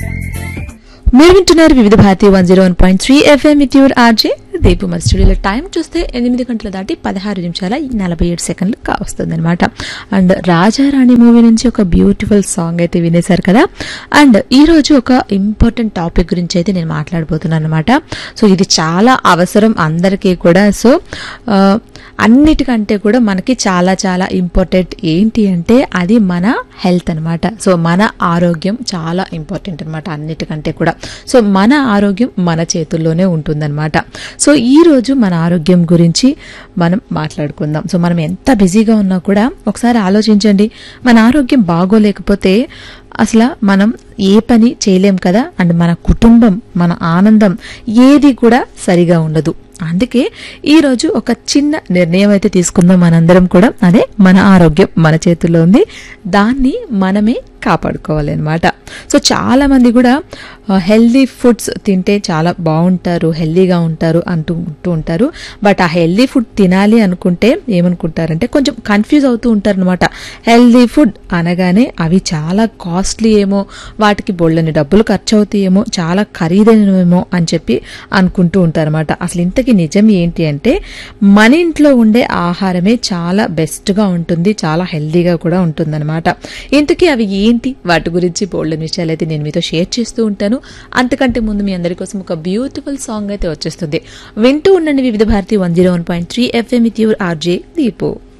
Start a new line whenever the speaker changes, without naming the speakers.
మీరు వింటున్నారు Vividh Bharati one zero one point three FM with your RJ Deepu మన స్టూడియోలో టైం చూస్తే ఎనిమిది గంటల దాటి పదహారు నిమిషాల నలభై ఏడు సెకండ్లు కావస్తుంది అనమాట అండ్ రాజారాణి మూవీ నుంచి ఒక బ్యూటిఫుల్ సాంగ్ అయితే వినేశారు కదా అండ్ ఈ రోజు ఒక ఇంపార్టెంట్ టాపిక్ గురించి అయితే నేను మాట్లాడబోతున్నాను అనమాట సో ఇది చాలా అవసరం అందరికీ కూడా సో ఆ, అన్నిటికంటే కూడా మనకి చాలా చాలా ఇంపార్టెంట్ ఏంటి అంటే అది మన హెల్త్ అనమాట సో మన ఆరోగ్యం చాలా ఇంపార్టెంట్ అనమాట అన్నిటికంటే కూడా సో మన ఆరోగ్యం మన చేతుల్లోనే ఉంటుందన్నమాట సో ఈ రోజు మన ఆరోగ్యం గురించి మనం మాట్లాడుకుందాం సో మనం ఎంత బిజీగా ఉన్నా కూడా ఒకసారి ఆలోచించండి మన ఆరోగ్యం బాగోలేకపోతే అసలు మనం ఏ పని చేయలేం కదా అండ్ మన కుటుంబం మన ఆనందం ఏది కూడా సరిగా ఉండదు అందుకే ఈ రోజు ఒక చిన్న నిర్ణయం అయితే తీసుకుందాం మనందరం కూడా అదే మన ఆరోగ్యం మన చేతుల్లో ఉంది దాన్ని మనమే కాపాడుకోవాలి అనమాట సో చాలా మంది కూడా హెల్దీ ఫుడ్స్ తింటే చాలా బాగుంటారు హెల్దీగా ఉంటారు అంటూ ఉంటూ ఉంటారు బట్ ఆ హెల్దీ ఫుడ్ తినాలి అనుకుంటే ఏమనుకుంటారంటే కొంచెం కన్ఫ్యూజ్ అవుతూ ఉంటారు అనమాట హెల్దీ ఫుడ్ అనగానే అవి చాలా కాస్ట్లీ ఏమో వాటికి బొళ్ళని డబ్బులు ఖర్చు అవుతాయేమో చాలా ఖరీదైనవేమో అని చెప్పి అనుకుంటూ ఉంటారన్నమాట అసలు ఇంతకీ నిజం ఏంటి అంటే మన ఇంట్లో ఉండే ఆహారమే చాలా బెస్ట్గా ఉంటుంది చాలా హెల్దీగా కూడా ఉంటుందన్నమాట ఇంతకీ అవి ఏంటి వాటి గురించి బోల్డెన్ విషయాలు అయితే నేను మీతో షేర్ చేస్తూ ఉంటాను అంతకంటే ముందు మీ అందరి కోసం ఒక బ్యూటిఫుల్ సాంగ్ అయితే వచ్చేస్తుంది వింటూ ఉండండి Vividh Bharati one zero one point three FM with your RJ Deepu